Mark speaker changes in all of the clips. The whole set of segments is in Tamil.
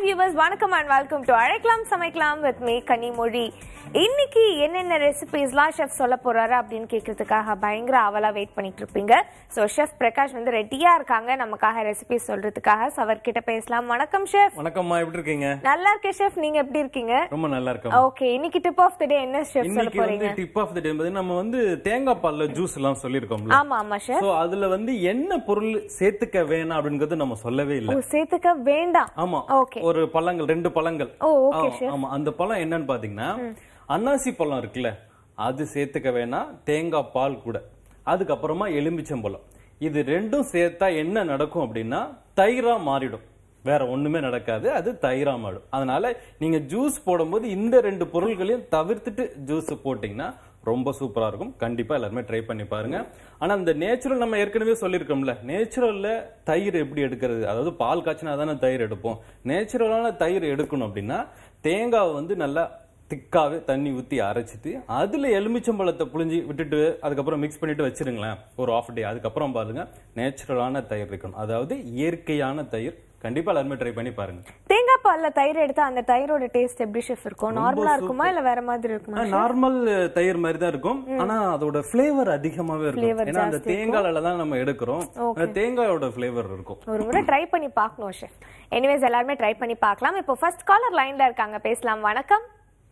Speaker 1: வியூவர்ஸ் வணக்கம் அண்ட் வெல்கம் டு அழைக்கலாம் சமைக்கலாம் வித் மீ கனிமொழி இன்னைக்கு என்னென்ன ரெசிபிஸ்லாம் ஷெஃப் சொல்ல போறாரு அப்படின்னு கேட்கறதுக்காக பயங்கர ஆவலா வெயிட் பண்ணிட்டு இருப்பீங்க ஸோ ஷெஃப் பிரகாஷ் வந்து ரெடியா இருக்காங்க நமக்காக ரெசிபி சொல்றதுக்காக ஸோ அவர்கிட்ட பேசலாம் வணக்கம் ஷெஃப்
Speaker 2: வணக்கம்மா எப்படி இருக்கீங்க
Speaker 1: நல்லா இருக்கேன் ஷெஃப் நீங்க எப்படி இருக்கீங்க
Speaker 2: ரொம்ப நல்லா இருக்கோம்
Speaker 1: ஓகே இன்னைக்கு டிப் ஆஃப் த டே என்ன ஷெஃப் சொல்ல
Speaker 2: இன்னைக்கு
Speaker 1: போறீங்க
Speaker 2: வந்து டிப் ஆஃப் த டே நம்ம வந்து தேங்காய் பால்ல ஜூஸ் எல்லாம் சொல்லிருக்கோம்ல
Speaker 1: ஆமா ஆமா ஷெஃப்
Speaker 2: சோ அதுல வந்து என்ன பொருள் சேர்த்துக்க வேணாம் அப்படிங்கறது நம்ம சொல்லவே இல்ல
Speaker 1: ஓ சேர்த்துக்க வேண்டாம்
Speaker 2: ஆமா
Speaker 1: Okay.
Speaker 2: ஒரு பழங்கள் ரெண்டு பழங்கள்
Speaker 1: ஓ ஓகே
Speaker 2: ஆ, ஆமா அந்த பழம் என்னன்னு பாத்தீங்கன்னா அன்னாசி பழம் இருக்குல்ல அது சேர்த்துக்க வேணாம் தேங்காய் பால் கூட அதுக்கப்புறமா எலுமிச்சம்பழம் இது ரெண்டும் சேர்த்தா என்ன நடக்கும் அப்படின்னா தயிரா மாறிடும் வேற ஒண்ணுமே நடக்காது அது தயிரா மாறும் அதனால நீங்க ஜூஸ் போடும்போது இந்த ரெண்டு பொருள்களையும் தவிர்த்துட்டு ஜூஸ் போட்டீங்கன்னா ரொம்ப சூப்பரா இருக்கும் கண்டிப்பா எல்லாருமே ட்ரை பண்ணி பாருங்க ஆனா இந்த நேச்சுரல் நம்ம ஏற்கனவே சொல்லியிருக்கோம்ல நேச்சுரல்ல தயிர் எப்படி எடுக்கிறது அதாவது பால் காய்ச்சினா தானே தயிர் எடுப்போம் நேச்சுரலான தயிர் எடுக்கணும் அப்படின்னா தேங்காவை வந்து நல்லா திக்காவே தண்ணி ஊத்தி அரைச்சிட்டு அதுல எலுமிச்சம்பழத்தை புழிஞ்சு விட்டுட்டு அதுக்கப்புறம் மிக்ஸ் பண்ணிட்டு வச்சிருங்களேன் ஒரு ஆஃப் டே அதுக்கப்புறம் பாருங்க நேச்சுரலான தயிர் இருக்கணும் அதாவது இயற்கையான தயிர் கண்டிப்பா எல்லாருமே ட்ரை பண்ணி பாருங்க
Speaker 1: தேங்காய் பால்ல தயிர் எடுத்தா அந்த தயிரோட டேஸ்ட் எப்படி ஷெஃப் இருக்கும் நார்மலா இருக்குமா இல்ல வேற மாதிரி இருக்குமா
Speaker 2: நார்மல் தயிர் மாதிரி தான் இருக்கும் ஆனா அதோட ஃபிளேவர் அதிகமாவே
Speaker 1: Flavour
Speaker 2: இருக்கும் ஏன்னா அந்த தேங்காயில தான் நம்ம எடுக்கிறோம் அந்த தேங்காயோட ஃபிளேவர் இருக்கும்
Speaker 1: ஒரு முறை ட்ரை பண்ணி பார்க்கணும் ஷெஃப் எனிவேஸ் எல்லாருமே ட்ரை பண்ணி பார்க்கலாம் இப்போ ஃபர்ஸ்ட் காலர் லைன்ல இருக்காங்க பேசலாம் வணக்கம்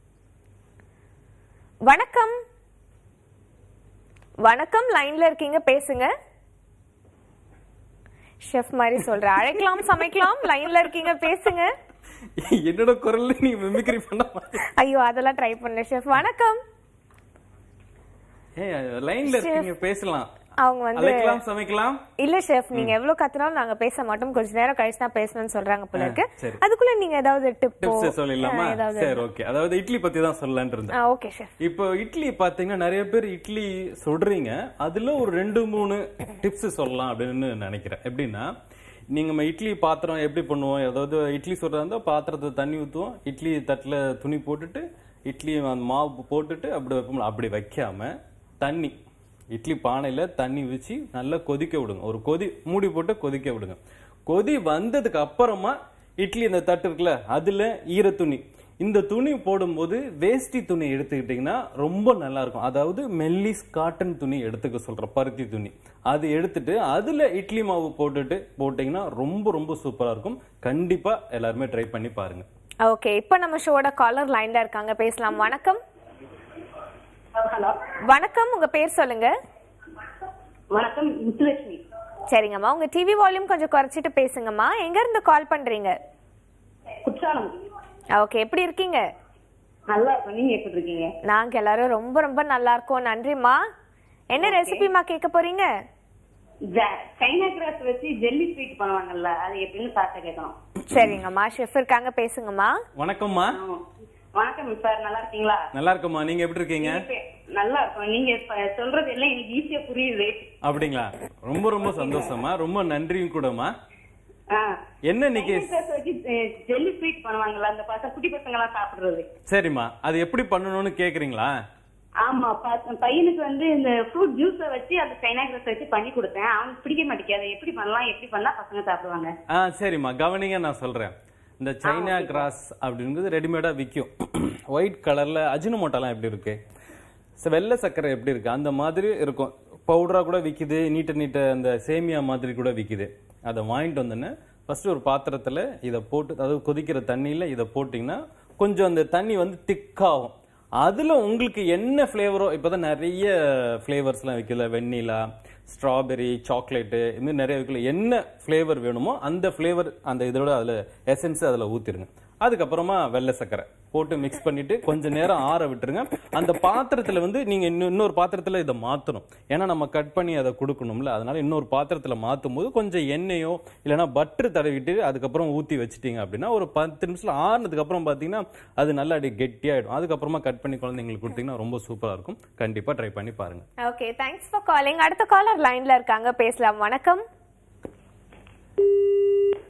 Speaker 1: வணக்கம் வணக்கம் லைன்ல இருக்கீங்க பேசுங்க ஷெஃப் மாதிரி சொல்ற அழைக்கலாம் சமைக்கலாம் லைன்ல இருக்கீங்க பேசுங்க
Speaker 2: என்னோட குரல்ல நீங்க மிமிக்ரி பண்ண மாட்டீங்க.
Speaker 1: ஐயோ அதெல்லாம் ட்ரை பண்ணல ஷெஃப் வணக்கம்
Speaker 2: ஏய் லைன்ல இருக்கீங்க பேசலாம்
Speaker 1: அவங்க வந்து
Speaker 2: அழைக்கலாம் சமைக்கலாம்
Speaker 1: இல்ல ஷெஃப் நீங்க எவ்வளவு கத்துனாலும் நாங்க பேச மாட்டோம் கொஞ்ச நேரம் கழிச்சு தான் பேசணும்னு சொல்றாங்க போல இருக்கு
Speaker 2: சரி.
Speaker 1: அதுக்குள்ள நீங்க ஏதாவது டிப்
Speaker 2: டிப்ஸ் சொல்லிடலாமா
Speaker 1: ஏதாவது
Speaker 2: சரி ஓகே அதாவது இட்லி பத்தி தான் சொல்லலாம்னு இருந்தேன்
Speaker 1: ஓகே ஷெஃப்
Speaker 2: இப்போ இட்லி பாத்தீங்கன்னா நிறைய பேர் இட்லி சுடுறீங்க அதுல ஒரு ரெண்டு மூணு டிப்ஸ் சொல்லலாம் அப்படின்னு நினைக்கிறேன் எப்படின்னா நீங்க நம்ம இட்லி பாத்திரம் எப்படி பண்ணுவோம் அதாவது இட்லி சுடுறதா இருந்தா பாத்திரத்தை தண்ணி ஊத்துவோம் இட்லி தட்டுல துணி போட்டுட்டு இட்லி அந்த மாவு போட்டுட்டு அப்படி வைப்போம் அப்படி வைக்காம தண்ணி இட்லி பானையில தண்ணி வச்சு நல்லா கொதிக்க விடுங்க ஒரு கொதி மூடி போட்டு கொதிக்க விடுங்க கொதி வந்ததுக்கு அப்புறமா இட்லி இந்த தட்டு இருக்குல்ல அதுல ஈர துணி இந்த துணி போடும்போது வேஷ்டி துணி எடுத்துக்கிட்டீங்கன்னா ரொம்ப நல்லா இருக்கும் அதாவது மெல்லிஸ் காட்டன் துணி எடுத்துக்க சொல்ற பருத்தி துணி அது எடுத்துட்டு அதுல இட்லி மாவு போட்டுட்டு போட்டீங்கன்னா ரொம்ப ரொம்ப சூப்பரா இருக்கும் கண்டிப்பா எல்லாருமே ட்ரை பண்ணி பாருங்க
Speaker 1: ஓகே இப்போ நம்ம ஷோட காலர் லைன்ல இருக்காங்க பேசலாம் வணக்கம்
Speaker 3: ஹலோ
Speaker 1: வணக்கம் உங்க பேர் சொல்லுங்க
Speaker 3: வணக்கம் முத்துலட்சுமி
Speaker 1: சரிங்கம்மா உங்க டிவி வால்யூம் கொஞ்சம் குறைச்சிட்டு பேசுங்கம்மா எங்க இருந்து கால் பண்றீங்க
Speaker 3: குற்றாலம்
Speaker 1: ஓகே எப்படி இருக்கீங்க
Speaker 3: நல்லா இருக்கும் நீங்க எப்படி இருக்கீங்க
Speaker 1: நாங்க எல்லாரும் ரொம்ப ரொம்ப நல்லா இருக்கோம் நன்றிம்மா என்ன ரெசிபிமா கேட்க போறீங்க
Speaker 3: ஜ- சைனா கிராஸ் வச்சு ஜெல்லி ஸ்வீட் பண்ணுவாங்கல்ல அது எப்படின்னு சாப்பிட்ட கேட்கணும்
Speaker 1: சரிங்கம்மா ஷெஃப் இருக்காங்க பேசுங்கம்மா
Speaker 2: வணக்கம்மா
Speaker 3: ஆமா. வணக்கம் சார் நல்லா இருக்கீங்களா
Speaker 2: நல்லா இருக்கம்மா நீங்க எப்படி இருக்கீங்க
Speaker 3: இப்ப நல்லா இருக்கும் நீங்க இப்ப சொல்றது எல்லாம் எனக்கு ஈஸியா புரியுது
Speaker 2: அப்படிங்களா ரொம்ப ரொம்ப சந்தோஷமா ரொம்ப நன்றியும் கூடமா
Speaker 3: ஆ.
Speaker 2: என்ன இன்னைக்கு
Speaker 3: சைனா கிராஸ் வச்சு ஜெல்லி ஸ்வீட் பண்ணுவாங்கல்ல அந்த பசங்க குட்டி பசங்க எல்லாம் சாப்பிடுறது
Speaker 2: சரிம்மா அது எப்படி பண்ணணும்னு கேக்குறீங்களா
Speaker 3: ஆமா ப- பையனுக்கு வந்து இந்த ஃப்ரூட் ஜூஸ வச்சு அந்த சைனா கிராஸ் வச்சு பண்ணி கொடுத்தேன் அவனுக்கு பிடிக்க மாட்டேங்குது அதை எப்படி பண்ணலாம் எப்படி பண்ணா பசங்க சாப்பிடுவாங்க
Speaker 2: ஆ சரிம்மா கவனிங்க நான் சொல்றேன் இந்த சைனா கிராஸ் அப்படிங்கிறது ரெடிமேடா விற்கும் ஒயிட் கலர்ல அஜினமோட்டோலாம் எப்படி இருக்கு ச- வெள்ளை சர்க்கரை எப்படி இருக்கு அந்த மாதிரி இருக்கும் பவுடரா கூட விக்குது நீட்ட நீட்ட அந்த சேமியா மாதிரி கூட விக்குது அதை வாங்கிட்டு வந்தோன்னே ஃபர்ஸ்ட் ஒரு பாத்திரத்துல இதை போட்டு அதாவது கொதிக்கிற தண்ணியில இதை போட்டிங்கன்னா கொஞ்சம் அந்த தண்ணி வந்து திக்காகும் அதுல உங்களுக்கு என்ன ஃப்ளேவரோ இப்போதான் நிறைய ஃப்ளேவர்ஸ்லாம் விற்கல வெண்ணிலா ஸ்ட்ராபெரி சாக்லேட்டு இது மாதிரி நிறைய விற்கல என்ன ஃப்ளேவர் வேணுமோ அந்த ஃப்ளேவர் அந்த இதோட அதுல எசன்ஸ் அதுல ஊத்திருங்க அதுக்கப்புறமா வெள்ளை சர்க்கரை போட்டு மிக்ஸ் பண்ணிட்டு கொஞ்ச நேரம் ஆற விட்டுருங்க அந்த பாத்திரத்துல வந்து நீங்க இன்னும் இன்னொரு பாத்திரத்துல இதை மாத்தணும் ஏன்னா நம்ம கட் பண்ணி அதை கொடுக்கணும்ல அதனால இன்னொரு பாத்திரத்துல மாத்தும் போது கொஞ்சம் எண்ணெயோ இல்லைன்னா பட்டர் தடவிட்டு அதுக்கப்புறம் ஊத்தி வச்சிட்டீங்க அப்படின்னா ஒரு பத்து நிமிஷத்துல ஆறுனதுக்கு அப்புறம் பாத்தீங்கன்னா அது நல்லா அப்படி கெட்டியாயிடும் அதுக்கப்புறமா கட் பண்ணி குழந்தைங்களுக்கு கொடுத்தீங்கன்னா ரொம்ப சூப்பரா இருக்கும் கண்டிப்பா ட்ரை பண்ணி பாருங்க
Speaker 1: ஓகே தேங்க்ஸ் ஃபார் காலிங் அடுத்த காலர் லைன்ல இருக்காங்க பேசலாம் வணக்கம்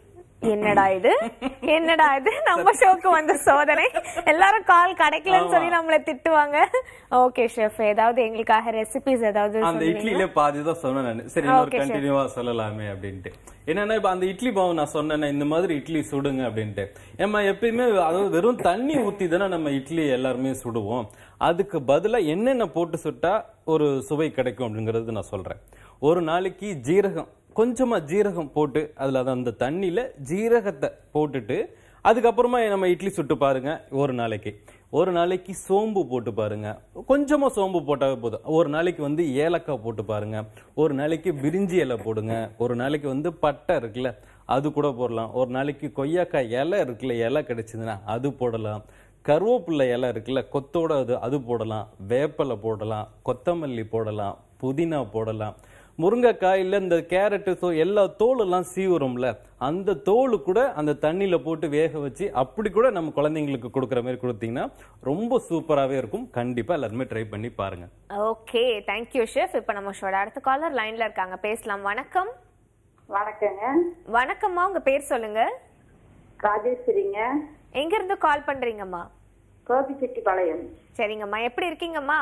Speaker 1: என்னடா இது என்னடா இது நம்ம ஷோக்கு வந்த சோதனை எல்லாரும் கால் கிடைக்கலன்னு சொல்லி நம்மள திட்டுவாங்க ஓகே ஷெஃப் ஏதாவது எங்களுக்காக ரெசிபிஸ் ஏதாவது
Speaker 2: அந்த
Speaker 1: சொல்லுவீங்களா?
Speaker 2: இட்லியிலே பாதி தான் சொன்னேன் நான் சரி இன்னொரு
Speaker 1: Okay, sir.
Speaker 2: கண்டினியூவா சொல்லலாமே அப்படின்ட்டு என்னன்னா இப்ப அந்த இட்லி பாவம் நான் சொன்னேன் இந்த மாதிரி இட்லி சுடுங்க அப்படின்ட்டு ஏமா எப்பயுமே அதாவது வெறும் தண்ணி ஊத்தி தானே நம்ம இட்லி எல்லாருமே சுடுவோம் அதுக்கு பதிலா என்னென்ன போட்டு சுட்டா ஒரு சுவை கிடைக்கும் அப்படிங்கறது நான் சொல்றேன் ஒரு நாளைக்கு ஜீரகம் கொஞ்சமா ஜீரகம் போட்டு அதுல அது அந்த தண்ணியில ஜீரகத்தை போட்டுட்டு அதுக்கப்புறமா நம்ம இட்லி சுட்டு பாருங்க ஒரு நாளைக்கு ஒரு நாளைக்கு சோம்பு போட்டு பாருங்க கொஞ்சமா சோம்பு போட்டாவே போதும் ஒரு நாளைக்கு வந்து ஏலக்காய் போட்டு பாருங்க ஒரு நாளைக்கு பிரிஞ்சி இலை போடுங்க ஒரு நாளைக்கு வந்து பட்டை இருக்குல்ல அது கூட போடலாம் ஒரு நாளைக்கு கொய்யாக்காய் இலை இருக்குல்ல இலை கிடைச்சதுன்னா அது போடலாம் கருவேப்பிள்ளை இலை இருக்குல்ல கொத்தோட அது அது போடலாம் வேப்பலை போடலாம் கொத்தமல்லி போடலாம் புதினா போடலாம் முருங்கைக்காய் இல்ல இந்த கேரட்டு சோ எல்லா தோலெல்லாம் சீவுறோம்ல அந்த தோல் கூட அந்த தண்ணியில போட்டு வேக வச்சு அப்படி கூட நம்ம குழந்தைங்களுக்கு கொடுக்குற மாதிரி கொடுத்தீங்கன்னா ரொம்ப சூப்பராகவே இருக்கும் கண்டிப்பா எல்லாருமே ட்ரை பண்ணி பாருங்க
Speaker 1: ஓகே தேங்க்யூ ஷெஃப் இப்போ நம்ம ஷோட அடுத்த காலர் லைன்ல இருக்காங்க பேசலாம் வணக்கம்
Speaker 3: வணக்கங்க
Speaker 1: வணக்கம்மா உங்க பேர் சொல்லுங்க
Speaker 3: ராஜேஸ்வரிங்க
Speaker 1: எங்க இருந்து கால் பண்றீங்கம்மா
Speaker 3: கோபிச்செட்டிப்பாளையம்
Speaker 1: சரிங்கம்மா எப்படி இருக்கீங்கம்மா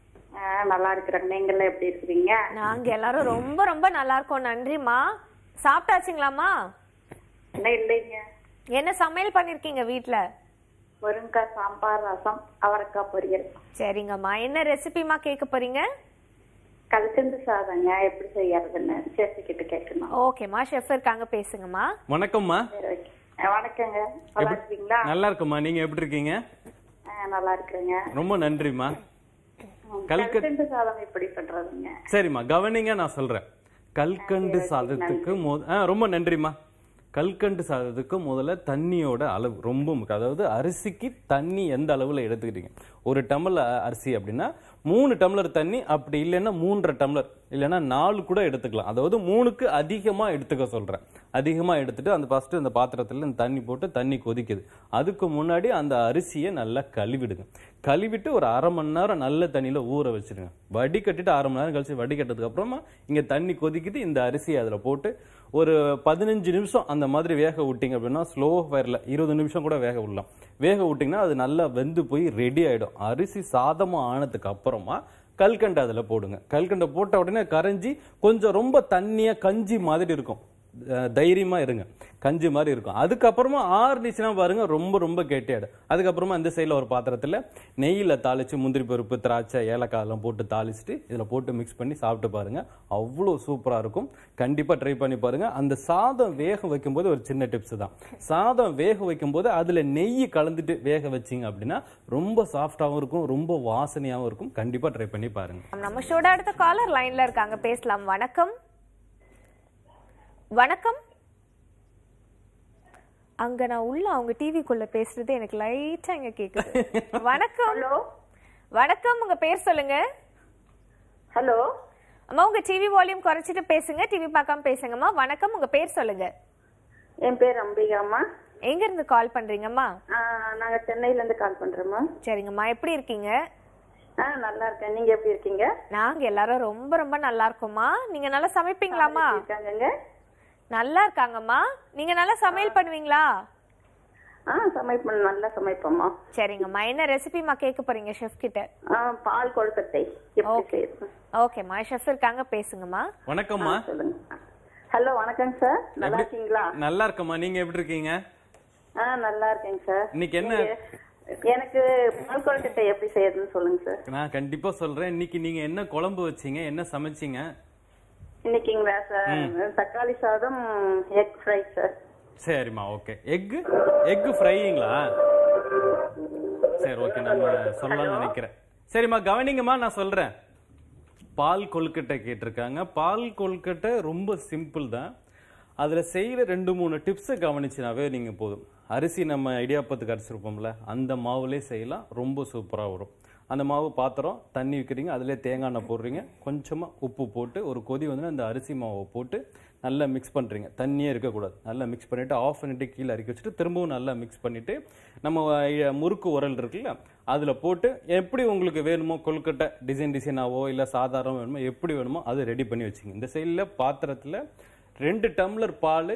Speaker 3: நல்லா இருக்கிறேங்க நீங்களாம் எப்படி இருக்கிறீங்க
Speaker 1: நாங்க எல்லாரும் ரொம்ப ரொம்ப நல்லா இருக்கோம் நன்றிம்மா சாப்பிட்டாச்சுங்களாம்மா
Speaker 3: என்ன இல்லைங்க
Speaker 1: என்ன சமையல் பண்ணிருக்கீங்க வீட்ல
Speaker 3: முருங்கைக்காய் சாம்பார் ரசம் அவரைக்காய் பொரியல்
Speaker 1: சரிங்கம்மா என்ன ரெசிபிமா கேட்க போறீங்க
Speaker 3: கல்கண்டு சாதங்க எப்படி செய்யறதுன்னு சேசி கிட்ட கேட்கணும்
Speaker 1: ஓகேம்மா ஷெஃப் இருக்காங்க பேசுங்கம்மா
Speaker 2: வணக்கம்மா
Speaker 3: சரி ஓகே அஹ் வணக்கங்க நல்லா இருக்கீங்களா
Speaker 2: நல்லா இருக்குமா நீங்க எப்படி இருக்கீங்க
Speaker 3: அஹ் நல்லா இருக்கிறேங்க
Speaker 2: ரொம்ப நன்றிம்மா கல்கண்டு
Speaker 3: கல்கண்டு சாதம் எப்படி பண்றதுங்க
Speaker 2: சரிம்மா கவனிங்க நான் சொல்றேன் கல்கண்டு சாதத்துக்கு மொத ஆ, ரொம்ப நன்றிம்மா கல்கண்டு சாதத்துக்கு முதல்ல தண்ணியோட அளவு ரொம்ப முக்கியம் அதாவது அரிசிக்கு தண்ணி எந்த அளவுல எடுத்துக்கிட்டீங்க ஒரு டம்ளர் அ- அரிசி அப்படின்னா மூணு டம்ளர் தண்ணி அப்படி இல்லைன்னா மூன்றரை டம்ளர் இல்லைன்னா நாலு கூட எடுத்துக்கலாம் அதாவது மூணுக்கு அதிகமா எடுத்துக்க சொல்றேன் அதிகமா எடுத்துட்டு அந்த ஃபர்ஸ்ட் அந்த பாத்திரத்துல இந்த தண்ணி போட்டு தண்ணி கொதிக்குது அதுக்கு முன்னாடி அந்த அரிசியை நல்லா கழுவிடுங்க கழுவிட்டு ஒரு அரை மணி நேரம் நல்ல தண்ணியில ஊற வச்சிருங்க வடிகட்டிட்டு அரை மணி நேரம் கழிச்சு வடிகட்டதுக்கு அப்புறமா இங்க தண்ணி கொதிக்குது இந்த அரிசியை அதுல போட்டு ஒரு பதினஞ்சு நிமிஷம் அந்த மாதிரி வேக விட்டீங்க அப்படின்னா ஸ்லோ ஃபயர்ல இருபது நிமிஷம் கூட வேக விடலாம் வேக விட்டீங்கன்னா அது நல்லா வெந்து போய் ரெடி ஆயிடும் அரிசி சாதமா ஆனதுக்கு அப்புறமா கல்கண்டு அதுல போடுங்க கல்கண்டை போட்ட உடனே கரைஞ்சி கொஞ்சம் ரொம்ப தண்ணியா கஞ்சி மாதிரி இருக்கும் அஹ் தைரியமா இருங்க கஞ்சி மாதிரி இருக்கும் அதுக்கப்புறமா ஆறுனுச்சுன்னா பாருங்க ரொம்ப ரொம்ப கெட்டியாயிடும் அதுக்கப்புறமா இந்த சைடில் ஒரு பாத்திரத்துல நெய்யில தாளிச்சு முந்திரி பருப்பு திராட்சை ஏலக்காய் எல்லாம் போட்டு தாளிச்சுட்டு இதுல போட்டு மிக்ஸ் பண்ணி சாப்பிட்டு பாருங்க அவ்வளோ சூப்பரா இருக்கும் கண்டிப்பா ட்ரை பண்ணி பாருங்க அந்த சாதம் வேக வைக்கும்போது ஒரு சின்ன டிப்ஸ் தான் சாதம் வேக வைக்கும்போது அதுல நெய் கலந்துட்டு வேக வச்சீங்க அப்படின்னா ரொம்ப சாஃப்டாகவும் இருக்கும் ரொம்ப வாசனையாகவும் இருக்கும் கண்டிப்பா ட்ரை பண்ணி பாருங்க
Speaker 1: நம்ம ஷோட அடுத்த காலர் லைன்ல இருக்காங்க பேசலாம் வணக்கம் வணக்கம் அங்க நான் உள்ள அவங்க டிவிக்குள்ள பேசுறது எனக்கு லைட்டா இங்க கேக்குது வணக்கம்
Speaker 3: ஹலோ
Speaker 1: வணக்கம் உங்க பேர் சொல்லுங்க
Speaker 3: ஹலோ
Speaker 1: அம்மா உங்க டிவி வால்யூம் குறைச்சிட்டு பேசுங்க டிவி பார்க்காம பேசுங்கம்மா வணக்கம் உங்க பேர் சொல்லுங்க
Speaker 3: என் பேர் அம்பிகாம்மா
Speaker 1: எங்க இருந்து கால் பண்றீங்கம்மா
Speaker 3: ஆஹ் நாங்க சென்னையில இருந்து கால் பண்றோம்மா
Speaker 1: சரிங்கம்மா எப்படி இருக்கீங்க
Speaker 3: ஆ நல்லா இருக்கேன் நீங்க எப்படி இருக்கீங்க
Speaker 1: நாங்க எல்லாரும் ரொம்ப ரொம்ப நல்லா இருக்கோம்மா நீங்க நல்லா சமைப்பீங்களாம்மா
Speaker 3: எப்படி இருக்காங்கங்க
Speaker 1: நல்லா இருக்காங்கம்மா நீங்க நல்லா சமையல் பண்ணுவீங்களா
Speaker 3: ஆ சமைப்போம் நல்லா சமைப்போம்மா
Speaker 1: சரிங்கம்மா என்ன ரெசிபிமா கேட்க போறீங்க ஷெஃப் கிட்ட
Speaker 3: ஆ பால் கொழுக்கட்டை எப்படி செய்யறது
Speaker 1: ஓகேம்மா ஷெஃப் இருக்காங்க பேசுங்கம்மா
Speaker 2: வணக்கம்மா
Speaker 3: சொல்லுங்க ஹலோ வணக்கம் சார் நல்லா
Speaker 2: எப்படி-
Speaker 3: இருக்கீங்களா
Speaker 2: நல்லா இருக்கம்மா நீங்க எப்படி இருக்கீங்க
Speaker 3: ஆ நல்லா இருக்கேங்க சார்
Speaker 2: இன்னைக்கு என்ன
Speaker 3: எனக்கு பால் கொழுக்கட்டை எப்படி செய்யறதுன்னு சொல்லுங்க சார்
Speaker 2: நான் கண்டிப்பா சொல்றேன் இன்னைக்கு நீங்க என்ன குழம்பு வச்சீங்க என்ன சமைச்சீங்க
Speaker 3: இன்னைக்குங்களா சார் தக்காளி சாதம் எக் ஃப்ரை சார்
Speaker 2: சரிம்மா ஓகே எக்கு எக்கு ஃப்ரைங்களா சரி ஓகே நம்ம சொல்லலாம்னு நினைக்கிறேன் சரிம்மா கவனிங்கம்மா நான் சொல்றேன் பால் கொழுக்கட்டை கேட்டிருக்காங்க பால் கொழுக்கட்டை ரொம்ப சிம்பிள் தான் அதுல செய்யற ரெண்டு மூணு டிப்ஸை கவனிச்சுனாவே நீங்க போதும் அரிசி நம்ம இடியாப்பத்துக்கு அரைச்சிருப்போம்ல அந்த மாவுலேயே செய்யலாம் ரொம்ப சூப்பரா வரும் அந்த மாவு பாத்திரம் தண்ணி வைக்கிறீங்க அதிலே தேங்காய் எண்ணெய் போடுறீங்க கொஞ்சமா உப்பு போட்டு ஒரு கொதி வந்து அந்த அரிசி மாவை போட்டு நல்லா மிக்ஸ் பண்றீங்க தண்ணியே இருக்கக்கூடாது நல்லா மிக்ஸ் பண்ணிட்டு ஆஃப் பண்ணிட்டு கீழே இறக்கி வச்சுட்டு திரும்பவும் நல்லா மிக்ஸ் பண்ணிட்டு நம்ம அஹ், முறுக்கு உரல் இருக்குல்ல அதுல போட்டு எப்படி உங்களுக்கு வேணுமோ கொழுக்கட்டை டிசைன் டிசைனாவோ இல்ல சாதாரண வேணுமோ எப்படி வேணுமோ அது ரெடி பண்ணி வச்சுங்க இந்த சைடில் பாத்திரத்துல ரெண்டு டம்ளர் பால்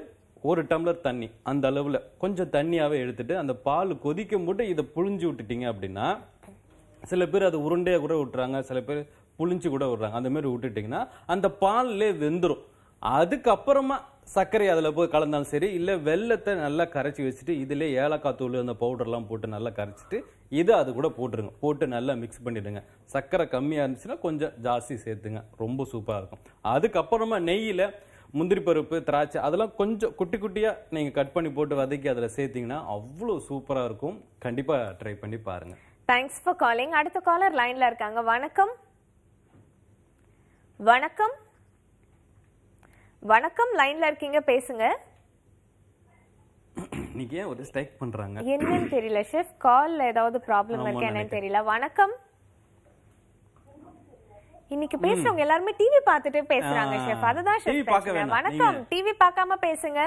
Speaker 2: ஒரு டம்ளர் தண்ணி அந்த அளவுல கொஞ்சம் தண்ணியாவே எடுத்துட்டு அந்த பால் கொதிக்கும் போட்டு இதை புழிஞ்சு விட்டுட்டீங்க அப்படின்னா சில பேர் அது உருண்டையா கூட விட்டுறாங்க சில பேர் புளிஞ்சு கூட விடுறாங்க அந்த மாதிரி விட்டுட்டீங்கன்னா அந்த பால்லே வெந்துரும் அதுக்கப்புறமா சர்க்கரை அதில் போய் கலந்தாலும் சரி இல்லை வெள்ளத்தை நல்லா கரைச்சி வச்சுட்டு இதிலே ஏலக்காய் தூள் அந்த பவுடர்லாம் போட்டு நல்லா கரைச்சிட்டு இதை அது கூட போட்டுருங்க போட்டு நல்லா மிக்ஸ் பண்ணிடுங்க சர்க்கரை கம்மியாக இருந்துச்சுன்னா கொஞ்சம் ஜாஸ்தி சேர்த்துங்க ரொம்ப சூப்பராக இருக்கும் அதுக்கப்புறமா நெய்யில் முந்திரி பருப்பு திராட்சை அதெல்லாம் கொஞ்சம் குட்டி குட்டியாக நீங்கள் கட் பண்ணி போட்டு வதக்கி அதில் சேர்த்தீங்கன்னா அவ்வளோ சூப்பராக இருக்கும் கண்டிப்பாக ட்ரை பண்ணி பாருங்கள்
Speaker 1: தேங்க்ஸ் ஃபார் காலிங் அடுத்த காலர் லைன்ல இருக்காங்க வணக்கம் வணக்கம் வணக்கம் லைன்ல இருக்கீங்க பேசுங்க
Speaker 2: இன்னைக்கு ஏன் ஒரு ஸ்ட்ரைக் பண்ணுறாங்க
Speaker 1: என்னன்னு தெரியல ஷெஃப் கால்ல ஏதாவது ப்ராப்ளம்
Speaker 2: ஆமா,
Speaker 1: இருக்கு என்னன்னு
Speaker 2: நினைக்கிறேன்.
Speaker 1: தெரியல வணக்கம் இன்னைக்கு பேசுறவங்க எல்லாருமே டிவி பார்த்துட்டு பேசுறாங்க
Speaker 2: ஆ,
Speaker 1: ஷெஃப் அதுதான்
Speaker 2: TV
Speaker 1: ஷெஃப்
Speaker 2: பார்க்க
Speaker 1: பேசுறேன்
Speaker 2: வேணாம்.
Speaker 1: வணக்கம்
Speaker 2: நீங்க-
Speaker 1: டிவி பார்க்காம பேசுங்க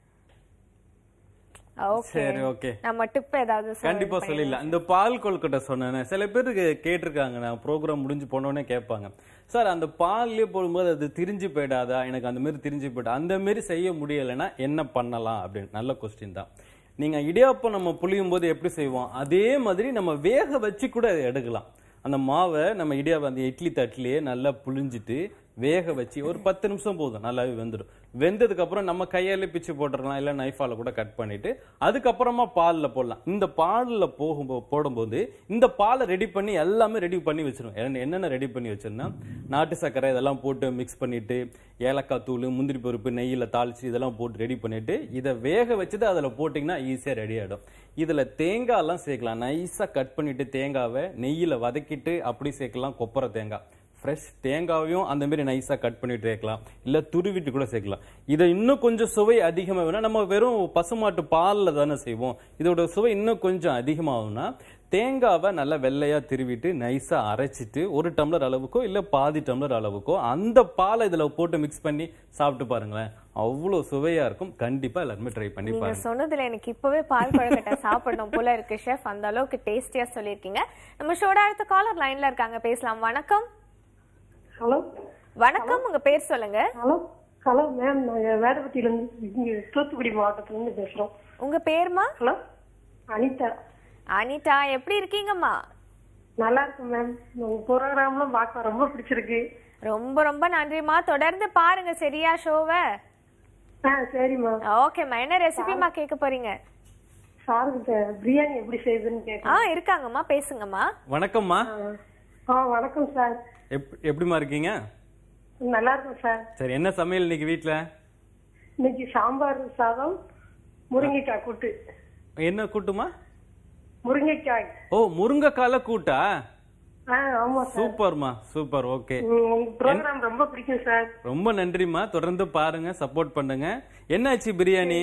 Speaker 1: ஓகே
Speaker 2: சரி, okay.
Speaker 1: நம்ம டிப் ஏதாவது சொல்ல-
Speaker 2: கண்டிப்பா சொல்லிடலாம் இந்த பால் கொல்கட்டை சொன்னேன் சில பேருக்கு கேட்டிருக்காங்க நான் ப்ரோக்ராம் முடிஞ்சு போனோடனே கேட்பாங்க சார் அந்த பால்லயே போடும்போது அது திரிஞ்சு போயிடாதா எனக்கு அந்த மாதிரி திரிஞ்சு போயிட்டா அந்த மாதிரி செய்ய முடியலைன்னா என்ன பண்ணலாம் அப்படின்னு நல்ல கொஸ்டின் தான் நீங்க இடியாப்பம் நம்ம புளியும் போது எப்படி செய்வோம் அதே மாதிரி நம்ம வேக வச்சு கூட அதை எடுக்கலாம் அந்த மாவை நம்ம இடியாப்பம் அந்த இட்லி தட்டிலேயே நல்லா புளிஞ்சிட்டு வேக வச்சு ஒரு பத்து நிமிஷம் போதும் நல்லாவே வெந்துடும் வெந்ததுக்கு அப்புறம் நம்ம கையாலே பிச்சு போட்டுடலாம் இல்ல நைஃபால கூட கட் பண்ணிட்டு அதுக்கப்புறமா பால்ல போடலாம் இந்த பால்ல போகும்போது போடும்போது இந்த பாலை ரெடி பண்ணி எல்லாமே ரெடி பண்ணி வச்சிரும் என்ன- என்னென்ன ரெடி பண்ணி வச்சிருந்தா நாட்டு சர்க்கரை இதெல்லாம் போட்டு மிக்ஸ் பண்ணிட்டு ஏலக்காய் தூள் முந்திரி பருப்பு நெய்யில தாளிச்சு இதெல்லாம் போட்டு ரெடி பண்ணிட்டு இதை வேக வச்சுட்டு அதுல போட்டிங்கன்னா ஈஸியா ரெடி ஆயிடும் இதுல தேங்காய்லாம் சேர்க்கலாம் நைஸா கட் பண்ணிட்டு தேங்காவை நெய்யில வதக்கிட்டு அப்படி சேர்க்கலாம் கொப்பரை தேங்காய் ஃப்ரெஷ் தேங்காவையும் அந்த மாதிரி நைஸாக கட் பண்ணிட்டு சேர்க்கலாம் இல்லை துருவிட்டு கூட சேர்க்கலாம் இதை இன்னும் கொஞ்சம் சுவை அதிகமாக வேணா நம்ம வெறும் பசுமாட்டு பாலில் தானே செய்வோம் இதோட சுவை இன்னும் கொஞ்சம் அதிகமாகும்னா தேங்காவை நல்லா வெள்ளையா திருவிட்டு நைஸா அரைச்சிட்டு ஒரு டம்ளர் அளவுக்கோ இல்ல பாதி டம்ளர் அளவுக்கோ அந்த பாலை இதுல போட்டு மிக்ஸ் பண்ணி சாப்பிட்டு பாருங்களேன் அவ்வளோ சுவையா இருக்கும் கண்டிப்பா எல்லாருமே ட்ரை பண்ணி
Speaker 1: நீங்க
Speaker 2: பாருங்க
Speaker 1: சொன்னதுல எனக்கு இப்பவே பால் கொழுக்கட்டை சாப்பிடணும் போல இருக்கு ஷெஃப் அந்த அளவுக்கு டேஸ்டியா சொல்லியிருக்கீங்க நம்ம ஷோட அடுத்த காலர் லைன்ல இருக்காங்க பேசலாம் வணக்கம்
Speaker 4: ஹலோ
Speaker 1: வணக்கம் உங்க பேர் சொல்லுங்க
Speaker 4: ஹலோ ஹலோ மேம் நாங்கள் வேடபட்டியிலேருந்து இங்கே தூத்துக்குடி மாவட்டத்துலேருந்து பேசுகிறோம்
Speaker 1: உங்க பேர்மா
Speaker 4: ஹலோ அனிதா
Speaker 1: அனிதா எப்படி இருக்கீங்கம்மா
Speaker 4: நல்லா இருக்கு மேம் உங்கள் ப்ரோக்ராம்லாம் பார்க்க ரொம்ப பிடிச்சிருக்கு
Speaker 1: ரொம்ப ரொம்ப நன்றிம்மா தொடர்ந்து பாருங்க சரியா ஷோவை
Speaker 4: ஆ சரிம்மா
Speaker 1: ஓகேம்மா என்ன ரெசிபிமா கேட்க போறீங்க
Speaker 4: சாருக்கு பிரியாணி எப்படி செய்யுதுன்னு கேட்க
Speaker 1: ஆ இருக்காங்கம்மா பேசுங்கம்மா
Speaker 2: வணக்கம்மா
Speaker 4: ஆ வணக்கம் சார்
Speaker 2: எப் எப்படிம்மா இருக்கீங்க
Speaker 4: நல்லா இருக்கும் சார்
Speaker 2: சரி என்ன சமையல் இன்னைக்கு வீட்ல
Speaker 4: இன்னைக்கு சாம்பார் சாதம் முருங்கைக்காய் கூட்டு
Speaker 2: என்ன கூட்டுமா
Speaker 4: முருங்கைக்காய்
Speaker 2: ஓ முருங்கைக்கால கூட்டா
Speaker 4: ஆ ஆமா சார்
Speaker 2: சூப்பர்மா சூப்பர் ஓகே
Speaker 4: ம், உங்க ப்ரோக்ராம் ரொம்ப பிடிக்கும் சார்
Speaker 2: ரொம்ப நன்றிம்மா தொடர்ந்து பாருங்க சப்போர்ட் பண்ணுங்க என்னாச்சு பிரியாணி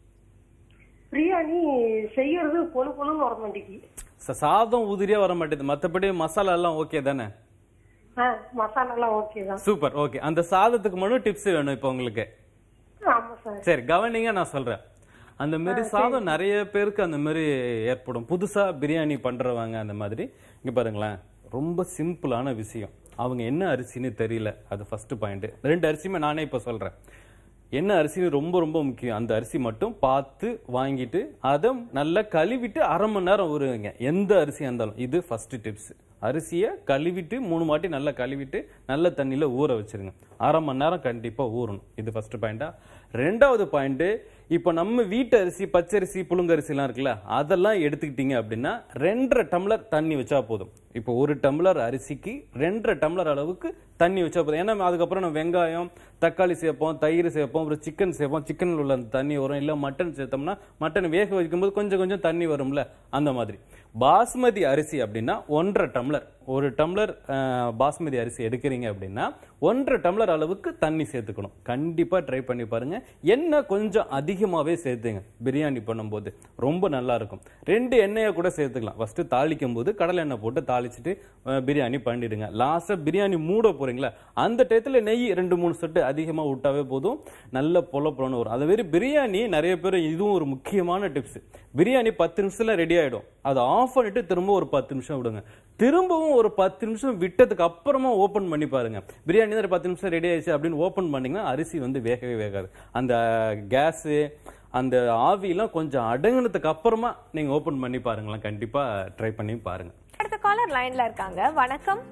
Speaker 4: பிரியாணி செய்யறது பொழு பொழுன்னு வர மாட்டேங்குது
Speaker 2: ச- சாதம் உதிரியா வர மாட்டேது மத்தபடி மசாலா எல்லாம் ஓகே தானே
Speaker 4: ஆ மசாலாலாம் ஓகே தான்
Speaker 2: சூப்பர் ஓகே அந்த சாதத்துக்கு மட்டும் டிப்ஸ் வேணும் இப்போ உங்களுக்கு
Speaker 4: ஆமா சார்
Speaker 2: சரி கவனிங்க நான் சொல்றேன் அந்த மாதிரி சாதம் நிறைய பேருக்கு அந்த மாதிரி ஏற்படும் புதுசா பிரியாணி பண்றவங்க அந்த மாதிரி இங்க பாருங்களேன் ரொம்ப சிம்பிளான விஷயம் அவங்க என்ன அரிசின்னு தெரியல அது ஃபர்ஸ்ட் பாயிண்ட் ரெண்டு அரிசியுமே நானே இப்ப சொல்றேன் என்ன அரிசின்னு ரொம்ப ரொம்ப முக்கியம் அந்த அரிசி மட்டும் பார்த்து வாங்கிட்டு அதை நல்லா கழுவிட்டு அரை மணி நேரம் ஊறுவீங்க எந்த அரிசியா இருந்தாலும் இது ஃபர்ஸ்ட் டிப்ஸ் அரிசியை கழுவிட்டு மூணு வாட்டி நல்லா கழுவிட்டு நல்ல தண்ணியில ஊற வச்சிருங்க அரை மணி நேரம் கண்டிப்பா ஊறணும் இது ஃபர்ஸ்ட் பாயிண்டா ரெண்டாவது பாயிண்ட் இப்போ நம்ம வீட்டு அரிசி பச்சரிசி புழுங்கரிசிலாம் இருக்குல்ல அதெல்லாம் எடுத்துக்கிட்டீங்க அப்படின்னா ரெண்டரை டம்ளர் தண்ணி வச்சா போதும் இப்போ ஒரு டம்ளர் அரிசிக்கு ரெண்டரை டம்ளர் அளவுக்கு தண்ணி வச்சா போதும் ஏன்னா அதுக்கப்புறம் நம்ம வெங்காயம் தக்காளி சேர்ப்போம் தயிர் சேர்ப்போம் அப்புறம் சிக்கன் சேர்ப்போம் சிக்கனில் உள்ள அந்த தண்ணி வரும் இல்லை மட்டன் சேர்த்தோம்னா மட்டன் வேக வைக்கும்போது கொஞ்சம் கொஞ்சம் தண்ணி வரும்ல அந்த மாதிரி பாஸ்மதி அரிசி அப்படின்னா ஒன்றரை டம்ளர் ஒரு டம்ளர் அஹ், பாஸ்மதி அரிசி எடுக்கிறீங்க அப்படின்னா ஒன்றரை டம்ளர் அளவுக்கு தண்ணி சேர்த்துக்கணும் கண்டிப்பா ட்ரை பண்ணி பாருங்க எண்ணெய் கொஞ்சம் அதிகமாவே சேர்த்துங்க பிரியாணி பண்ணும்போது ரொம்ப நல்லா இருக்கும் ரெண்டு எண்ணெயை கூட சேர்த்துக்கலாம் ஃபர்ஸ்ட் தாளிக்கும் போது கடலை எண்ணெய் போட்டு தாளிச்சிட்டு அஹ், பிரியாணி பண்ணிடுங்க லாஸ்டா பிரியாணி மூட போறீங்களா அந்த டயத்துல நெய் ரெண்டு மூணு சொட்டு அதிகமா விட்டாவே போதும் நல்ல பொல பொலன்னு வரும் அது மாதிரி பிரியாணி நிறைய பேர் இதுவும் ஒரு முக்கியமான டிப்ஸ் பிரியாணி பத்து நிமிஷத்துல ரெடி ஆயிடும் அதை ஆஃப் பண்ணிட்டு திரும்ப ஒரு பத்து நிமிஷம் விடுங்க திரும்பவும் திரும்பவும் ஒரு பத்து நிமிஷம் விட்டதுக்கு அப்புறமா ஓபன் பண்ணி பாருங்க பிரியாணி தான் ஒரு பத்து நிமிஷம் ரெடி ஆயிடுச்சு அப்படின்னு ஓபன் பண்ணீங்கன்னா அரிசி வந்து வேகவே வேகாது அந்த கேஸ் அந்த ஆவியெல்லாம் கொஞ்சம் அடங்குனதுக்கு அப்புறமா நீங்க ஓபன் பண்ணி பாருங்களேன் கண்டிப்பா ட்ரை பண்ணி பாருங்க
Speaker 1: அடுத்த காலர் லைன்ல இருக்காங்க வணக்கம்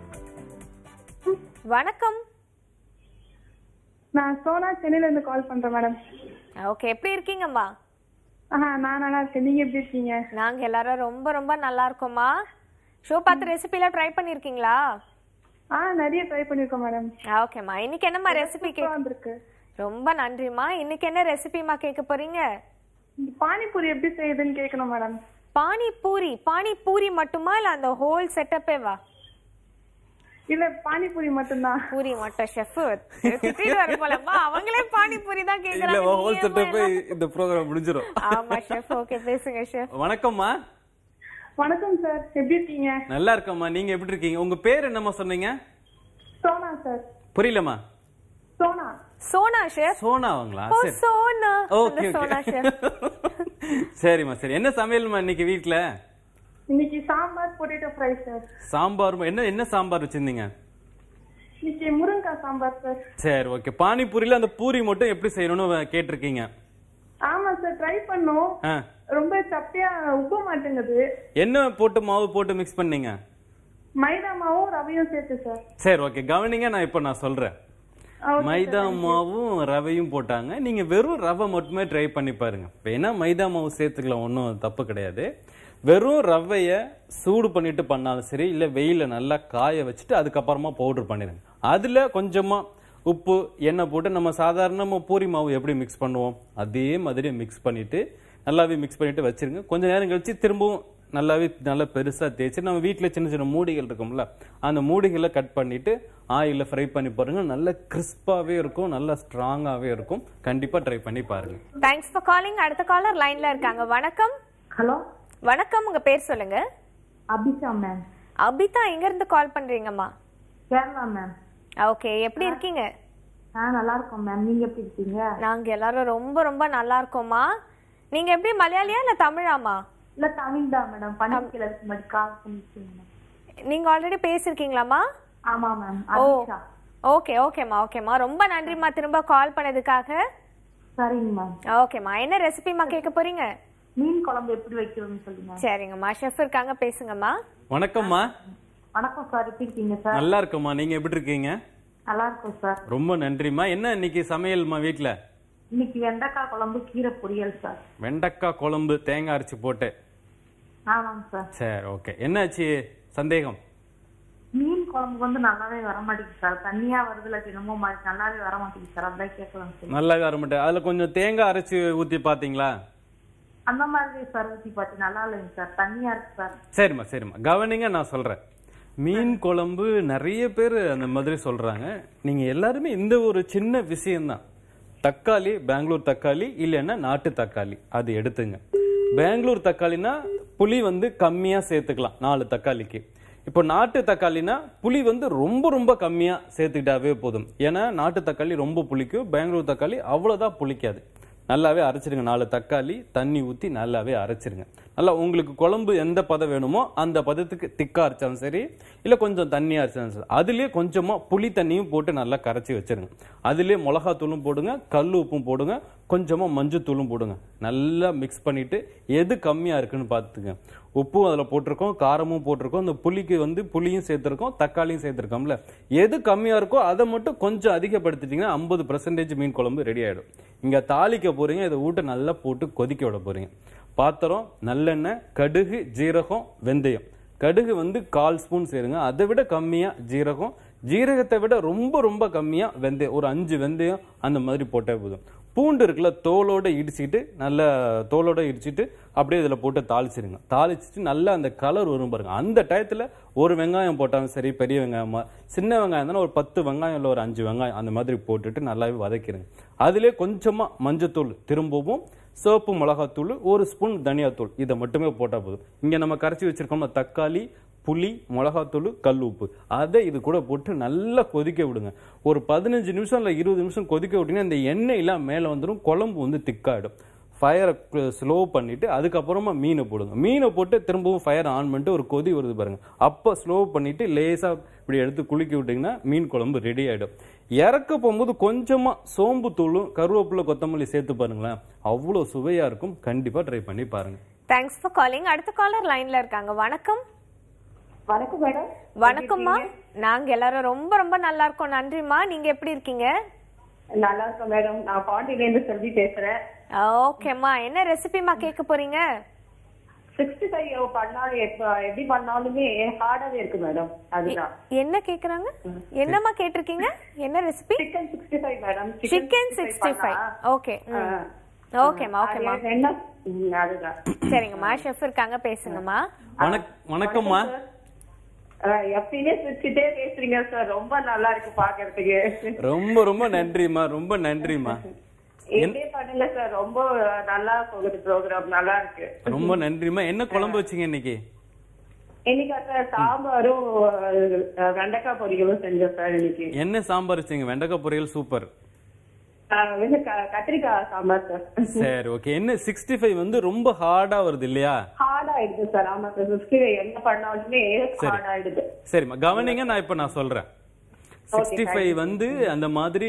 Speaker 1: வணக்கம்
Speaker 5: நான் சோனா சென்னையில இருந்து கால் பண்றேன் மேடம்
Speaker 1: ஓகே எப்படி இருக்கீங்கம்மா
Speaker 5: ஆஹா நான் நல்லா இருக்கேன் நீங்க எப்படி இருக்கீங்க
Speaker 1: நாங்க எல்லாரும் ரொம்ப ரொம்ப நல்லா இருக்கோம்மா ஷோ பார்த்து ரெசிபிலாம் ட்ரை பண்ணிருக்கீங்களா
Speaker 5: ஆ நிறைய ட்ரை பண்ணிருக்கோம் மேடம்
Speaker 1: ஓகேம்மா இன்னைக்கு என்னம்மா ரெசிபி கே
Speaker 5: வந்திருக்கு
Speaker 1: ரொம்ப நன்றிம்மா இன்னைக்கு என்ன ரெசிபிமா கேட்க போறீங்க
Speaker 5: இந்த பானிபூரி எப்படி செய்யுதுன்னு கேட்கணும் மேடம்
Speaker 1: பானிபூரி பானிபூரி மட்டுமா இல்ல அந்த ஹோல் செட்டப்பே வா
Speaker 5: இல்ல பானிபூரி மட்டும்தான்
Speaker 1: பூரி மட்டும் ஷெஃப் திட்டிட்டு வர போலம்மா அவங்களே பானிபூரி தான்
Speaker 2: இல்ல
Speaker 1: கேக்குறாங்க
Speaker 2: ஹோல்
Speaker 1: நீ
Speaker 2: செட்டப்
Speaker 1: ஏம்மா
Speaker 2: இந்த ப்ரோக்ராம் முடிஞ்சிரும்
Speaker 1: எல்லாம்? ஆமா ஷெஃப் ஓகே பேசுங்க ஷெஃப்
Speaker 2: வணக்கம்மா
Speaker 5: வணக்கம் சார் எப்படி இருக்கீங்க
Speaker 2: நல்லா இருக்கம்மா நீங்க எப்படி இருக்கீங்க உங்க பேர் என்னம்மா சொன்னீங்க
Speaker 5: சோனா சார்
Speaker 2: புரியலம்மா
Speaker 5: சோனா
Speaker 1: சோனா ஷெஃப்
Speaker 2: சோனாவங்களா
Speaker 1: ஓ
Speaker 2: சரி
Speaker 1: சோனா
Speaker 2: ஓகே
Speaker 1: அந்த சோனா
Speaker 2: ஓகே
Speaker 1: ஷெஃப்
Speaker 2: சரிம்மா சரி என்ன சமையல்மா இன்னைக்கு வீட்ல
Speaker 5: இன்னைக்கு sambar potato fry sir
Speaker 2: sambar என்ன என்ன சாம்பார் வச்சிருந்தீங்க
Speaker 5: இன்னைக்கு முருங்கக்காய் சாம்பார் சார்
Speaker 2: சரி ஓகே பானிபூரியில அந்த பூரி மட்டும் எப்படி செய்யணும்னு கேட்டிருக்கீங்க
Speaker 5: ஆமா சார் ட்ரை பண்ணோம்
Speaker 2: ஆ.
Speaker 5: ரொம்ப சப்பையா உப்ப மாட்டேங்குது
Speaker 2: என்ன போட்டு மாவு போட்டு மிக்ஸ் பண்ணீங்க
Speaker 5: மைதா மாவும் ரவையும் சேர்த்து சார்
Speaker 2: சரி ஓகே கவனிங்க நான் இப்போ நான் சொல்றேன்
Speaker 5: Okay,
Speaker 2: மைதா மாவும் ரவையும் போட்டாங்க நீங்க வெறும் ரவை மட்டுமே ட்ரை பண்ணி பாருங்க வேணா மைதா மாவு சேர்த்துக்கலாம் ஒன்றும் தப்பு கிடையாது வெறும் ரவைய சூடு பண்ணிட்டு பண்ணாலும் சரி இல்ல வெயில நல்லா காய வச்சுட்டு அதுக்கப்புறமா பவுடர் பண்ணிடுங்க அதுல கொஞ்சமா உப்பு எண்ணெய் போட்டு நம்ம சாதாரணமா பூரி மாவு எப்படி மிக்ஸ் பண்ணுவோம் அதே மாதிரி மிக்ஸ் பண்ணிட்டு நல்லாவே மிக்ஸ் பண்ணிட்டு வச்சிருங்க கொஞ்ச நேரம் கழிச்சு திரும்பவும் நல்லாவே நல்லா பெருசா தேய்ச்சி நம்ம வீட்ல சின்ன சின்ன மூடிகள் இருக்கும்ல அந்த மூடிகளை கட் பண்ணிட்டு ஆயில ஃப்ரை பண்ணி பாருங்க நல்ல கிறிஸ்பாவே இருக்கும் நல்லா ஸ்ட்ராங்காவே இருக்கும் கண்டிப்பா ட்ரை பண்ணி பாருங்க
Speaker 1: தேங்க்ஸ் ஃபார் காலிங் அடுத்த காலர் லைன்ல இருக்காங்க வணக்கம்
Speaker 6: ஹலோ
Speaker 1: வணக்கம் உங்க பேர் சொல்லுங்க
Speaker 6: அபிஷா மேம்
Speaker 1: அபிதா எங்க இருந்து கால் பண்றீங்கம்மா
Speaker 6: கேரளா மேம்
Speaker 1: ஓகே எப்படி இருக்கீங்க
Speaker 6: ஆ நல்லா இருக்கோம் மேம் நீங்க எப்படி இருக்கீங்க
Speaker 1: நாங்க எல்லாரும் ரொம்ப ரொம்ப நல்லா இருக்கோம்மா நீங்க எப்படி மலையாளியா இல்ல தமிழாமா
Speaker 6: இல்ல தமிழ் தான் மேடம் பண்டிகையில இருக்கு மாதிரி கால் பண்ணிருக்கீங்க
Speaker 1: நீங்க ஆல்ரெடி பேசிருக்கீங்களாமா
Speaker 6: ஆமா மேம்
Speaker 1: ஓ
Speaker 6: அபிஷா
Speaker 1: ஓகே ஓகேம்மா ஓகேம்மா ரொம்ப நன்றிம்மா திரும்ப கால் பண்ணதுக்காக
Speaker 6: சரிங்க மேம்
Speaker 1: ஓகேம்மா என்ன ரெசிபிமா கேட்க போறீங்க
Speaker 6: மீன் குழம்பு எப்படி வைக்கிறதுன்னு சொல்லுங்க
Speaker 1: சரிங்கம்மா ஷெஃப் இருக்காங்க பேசுங்கம்மா
Speaker 2: வணக்கம்மா
Speaker 6: வணக்கம் சார் எப்படி இருக்கீங்க சார்
Speaker 2: நல்லா இருக்கம்மா நீங்க எப்படி இருக்கீங்க
Speaker 6: நல்லா இருக்கும் சார்
Speaker 2: ரொம்ப நன்றிம்மா என்ன இன்னைக்கு சமையல்மா வீட்ல
Speaker 6: இன்னைக்கு வெண்டைக்காய் குழம்பு கீரை பொரியல் சார்
Speaker 2: வெண்டைக்காய் குழம்பு தேங்காய் அரைச்சு போட்டு
Speaker 6: ஆமாங்க சார்
Speaker 2: சரி ஓகே என்னாச்சு சந்தேகம்
Speaker 6: மீன் குழம்பு வந்து நல்லாவே வர மாட்டேங்குது சார் தண்ணியா வருதுல என்னமோ மாதிரி நல்லாவே வர மாட்டேங்குது சார் அதான் கேட்கலாம் சார்
Speaker 2: நல்லாவே வர மாட்டேன் அதுல கொஞ்சம் தேங்காய் அரைச்சு ஊத்தி பாத்தீங்களா
Speaker 6: அந்த மாதிரி சார் ஊத்தி பார்த்து நல்லா இல்லைங்க சார் தண்ணியா இருக்கு சார்
Speaker 2: சரிம்மா சரிம்மா கவனிங்க நான் சொல்றேன் மீன் குழம்பு நிறைய பேர் அந்த மாதிரி சொல்றாங்க நீங்க எல்லாருமே இந்த ஒரு சின்ன விஷயம்தான் தக்காளி பெங்களூர் தக்காளி இல்லைன்னா நாட்டு தக்காளி அது எடுத்துங்க பெங்களூர் தக்காளினா புளி வந்து கம்மியா சேர்த்துக்கலாம் நாலு தக்காளிக்கு இப்போ நாட்டு தக்காளினா புளி வந்து ரொம்ப ரொம்ப கம்மியா சேர்த்துக்கிட்டாவே போதும் ஏன்னா நாட்டு தக்காளி ரொம்ப புளிக்கும் பெங்களூர் தக்காளி அவ்வளவுதான் புளிக்காது நல்லாவே அரைச்சிடுங்க நாலு தக்காளி தண்ணி ஊற்றி நல்லாவே அரைச்சிருங்க நல்லா உங்களுக்கு குழம்பு எந்த பதம் வேணுமோ அந்த பதத்துக்கு திக்கா அரைச்சாலும் சரி இல்லை கொஞ்சம் தண்ணியா அரைச்சாலும் சரி அதுலேயே கொஞ்சமாக புளி தண்ணியும் போட்டு நல்லா கரைச்சி வச்சிருங்க அதுலேயே மிளகாத்தூளும் போடுங்க கல் உப்பும் போடுங்க கொஞ்சமாக மஞ்சத்தூளும் போடுங்க நல்லா மிக்ஸ் பண்ணிட்டு எது கம்மியாக இருக்குன்னு பார்த்துங்க உப்பும் அதில் போட்டிருக்கோம் காரமும் போட்டிருக்கோம் இந்த புளிக்கு வந்து புளியும் சேர்த்துருக்கோம் தக்காளியும் சேர்த்துருக்கோம்ல எது கம்மியாக இருக்கோ அதை மட்டும் கொஞ்சம் அதிகப்படுத்திட்டீங்கன்னா ஐம்பது பர்சன்டேஜ் மீன் குழம்பு ரெடி ஆகிடும் இங்கே தாளிக்க போறீங்க இதை ஊட்ட நல்லா போட்டு கொதிக்க விட போறீங்க பாத்திரம் நல்லெண்ணெய் கடுகு ஜீரகம் வெந்தயம் கடுகு வந்து கால் ஸ்பூன் சேருங்க அதை விட கம்மியா ஜீரகம் ஜீரகத்தை விட ரொம்ப ரொம்ப கம்மியா வெந்தயம் ஒரு அஞ்சு வெந்தயம் அந்த மாதிரி போட்டே போதும் பூண்டு இருக்குல்ல தோலோட இடிச்சிட்டு நல்லா தோலோட இடிச்சிட்டு அப்படியே இதில் போட்டு தாளிச்சிருங்க தாளிச்சிட்டு நல்லா அந்த கலர் வரும் பாருங்க அந்த டயத்தில் ஒரு வெங்காயம் போட்டாலும் சரி பெரிய வெங்காயமா சின்ன வெங்காயம் தானே ஒரு பத்து வெங்காயம் இல்லை ஒரு அஞ்சு வெங்காயம் அந்த மாதிரி போட்டுட்டு நல்லாவே வதக்கிடுங்க அதிலே கொஞ்சமாக மஞ்சத்தூள் திரும்பவும் சிவப்பு மிளகாத்தூள் ஒரு ஸ்பூன் தனியாத்தூள் இதை மட்டுமே போட்டால் போதும் இங்கே நம்ம கரைச்சி வச்சிருக்கோம்ல தக்காளி புளி மிளகாத்தூள் கல் உப்பு அதை இது கூட போட்டு நல்லா கொதிக்க விடுங்க ஒரு பதினஞ்சு நிமிஷம் இல்லை இருபது நிமிஷம் கொதிக்க விட்டீங்கன்னா இந்த எண்ணெயெல்லாம் மேலே வந்துடும் குழம்பு வந்து திக்காயிடும் ஃபயரை ஸ்லோ பண்ணிட்டு அதுக்கப்புறமா மீனை போடுங்க மீனை போட்டு திரும்பவும் ஃபயர் ஆன் பண்ணிட்டு ஒரு கொதி வருது பாருங்க அப்போ ஸ்லோ பண்ணிட்டு லேசா இப்படி எடுத்து குலுக்கி விட்டீங்கன்னா மீன் குழம்பு ரெடி ஆயிடும் இறக்க போகும்போது கொஞ்சமா சோம்பு தூளும் கருவேப்பிலை கொத்தமல்லி சேர்த்து பாருங்களேன் அவ்வளோ சுவையா இருக்கும் கண்டிப்பா ட்ரை பண்ணி பாருங்க
Speaker 1: தேங்க்ஸ் ஃபார் காலிங் அடுத்த காலர் லைன்ல இருக்காங்க வணக்கம்
Speaker 3: வணக்கம் மேடம்
Speaker 1: வணக்கம்மா நாங்க எல்லாரும் ரொம்ப ரொம்ப நல்லா இருக்கோம் நன்றிம்மா நீங்க எப்படி இருக்கீங்க
Speaker 3: நல்லா இருக்கேன் மேடம் நான் பாண்டியில இருந்து செல்வி பேசுறேன்
Speaker 1: ஓகேம்மா என்ன ரெசிபிமா கேட்க போறீங்க
Speaker 3: சிக்ஸ்டி ஃபைவ் பண்ணாலும் எப்ப- எப்படி பண்ணாலுமே ஹார்டாவே இருக்கு மேடம் அதுதான்
Speaker 1: என்ன கேக்குறாங்க என்னம்மா கேட்டிருக்கீங்க என்ன recipe
Speaker 3: chicken sixty five madam
Speaker 1: chicken sixty five okay ஓகேம்மா ஓகேம்மா
Speaker 3: என்ன ம், அதுதான்
Speaker 1: சரிங்கம்மா ஷெஃப் இருக்காங்க பேசுங்கம்மா
Speaker 2: வணக் வணக்கம்மா
Speaker 3: அஹ், எப்பயுமே சிரிச்சுட்டே பேசுறீங்க சார் ரொம்ப நல்லா இருக்கு பாக்குறதுக்கு
Speaker 2: ரொம்ப ரொம்ப நன்றிம்மா ரொம்ப நன்றிம்மா
Speaker 3: இதே பண்ணுங்க சார் ரொம்ப நல்லா போகுது ப்ரோக்ராம் நல்லா இருக்கு
Speaker 2: ரொம்ப நன்றிம்மா என்ன குழம்பு வச்சீங்க இன்னைக்கு
Speaker 3: இன்னைக்கு சார் சாம்பாரும் அஹ், வெண்டைக்காய் பொரியலும் செஞ்சோம் சார் இன்னைக்கு
Speaker 2: என்ன சாம்பார் வச்சீங்க வெண்டைக்காய் பொரியல் சூப்பர்
Speaker 3: அஹ், வந்து க- கத்திரிக்காய் சாம்பார் சார்
Speaker 2: சரி ஓகே என்ன சிக்ஸ்டி ஃபைவ் வந்து ரொம்ப ஹார்டா வருது இல்லையா
Speaker 3: ஹார்ட் ஆயிடுது சார் ஆமா சார் சிக்ஸ்டி என்ன பண்ணாலுமே ஹார்ட் ஆயிடுது
Speaker 2: சரிம்மா கவனிங்க நான் இப்ப நான் சொல்றேன் சிக்ஸ்டி ஃபைவ் வந்து அந்த மாதிரி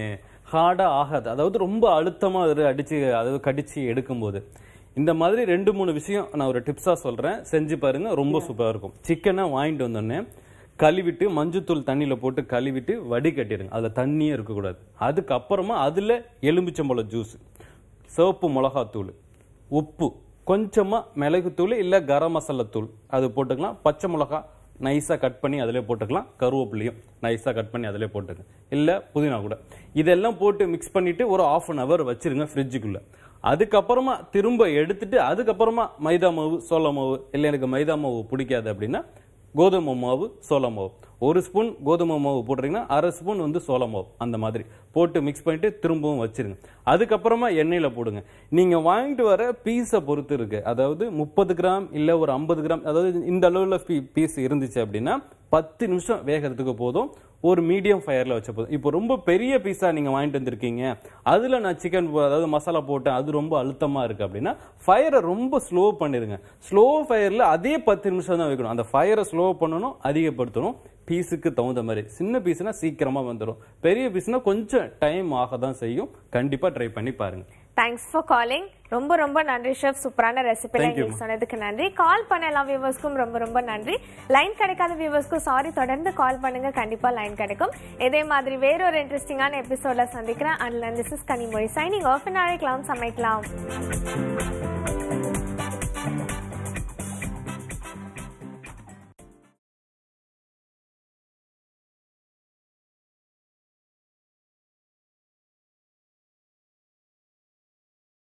Speaker 2: ஹார்டா ஆகாது அதாவது ரொம்ப அழுத்தமா அது அடிச்சு அதாவது கடிச்சு எடுக்கும்போது இந்த மாதிரி ரெண்டு மூணு விஷயம் நான் ஒரு டிப்ஸா சொல்றேன் செஞ்சு பாருங்க ரொம்ப சூப்பரா இருக்கும் சிக்கனை வாங்கிட்டு வந்தோடனே கழுவிட்டு மஞ்சத்தூள் தண்ணியில போட்டு கழுவிட்டு வடிகட்டிடுங்க அதுல தண்ணியே இருக்கக்கூடாது அதுக்கப்புறமா அதுல எலுமிச்சம்பழம் ஜூஸ் சிவப்பு மிளகாத்தூள் உப்பு கொஞ்சமா மிளகுத்தூள் இல்ல கரம் மசாலா தூள் அது போட்டுக்கலாம் பச்சை மிளகா நைஸா கட் பண்ணி அதிலே போட்டுக்கலாம் கருவேப்பிலையும் நைஸா கட் பண்ணி அதிலே போட்டுங்க இல்ல புதினா கூட இதெல்லாம் போட்டு மிக்ஸ் பண்ணிட்டு ஒரு ஆஃப் அன் ஹவர் வச்சிருங்க ஃப்ரிட்ஜுக்குள்ள அதுக்கப்புறமா திரும்ப எடுத்துட்டு அதுக்கப்புறமா மைதா மாவு சோள மாவு இல்லை எனக்கு மைதா மாவு பிடிக்காது அப்படின்னா கோதுமை மாவு சோள மாவு ஒரு ஸ்பூன் கோதுமை மாவு போடுறீங்கன்னா அரை ஸ்பூன் வந்து சோள மாவு அந்த மாதிரி போட்டு மிக்ஸ் பண்ணிட்டு திரும்பவும் வச்சிருங்க அதுக்கப்புறமா எண்ணெயில போடுங்க நீங்க வாங்கிட்டு வர பீஸை பொறுத்து இருக்கு அதாவது முப்பது கிராம் இல்ல ஒரு ஐம்பது கிராம் அதாவது இந்த அளவுல பீஸ் இருந்துச்சு அப்படின்னா பத்து நிமிஷம் வேகிறதுக்கு போதும் ஒரு மீடியம் ஃபயர்ல வச்ச போதும் இப்போ ரொம்ப பெரிய பீஸா நீங்க வாங்கிட்டு வந்திருக்கீங்க அதுல நான் சிக்கன் அதாவது மசாலா போட்டேன் அது ரொம்ப அழுத்தமா இருக்கு அப்படின்னா ஃபயரை ரொம்ப ஸ்லோ பண்ணிருங்க ஸ்லோ ஃபயர்ல அதே பத்து நிமிஷம் தான் வைக்கணும் அந்த ஃபயரை ஸ்லோ பண்ணணும் அதிகப்படுத்தணும் பீஸுக்கு தகுந்த மாதிரி சின்ன பீஸ்னா சீக்கிரமா வந்துடும் பெரிய பீஸ்னா கொஞ்சம் டைம் ஆக தான் செய்யும் கண்டிப்பா ட்ரை பண்ணி பாருங்க
Speaker 1: தேங்க்ஸ் ஃபார் காலிங் ரொம்ப ரொம்ப நன்றி ஷெஃப் சூப்பரான ரெசிபி
Speaker 2: Thank you,
Speaker 1: எங்களுக்கு சொன்னதுக்கு நன்றி கால் பண்ண எல்லா வியூவர்ஸ்க்கும் ரொம்ப ரொம்ப நன்றி லைன் கிடைக்காத வியூவர்ஸ்க்கும் சாரி தொடர்ந்து கால் பண்ணுங்க கண்டிப்பா லைன் கிடைக்கும் இதே மாதிரி வேறொரு இன்ட்ரெஸ்டிங்கான எபிசோட்ல சந்திக்கிறேன் and this is Kanimozhi signing off நாளைக்கலாம் சமைக்கலாம்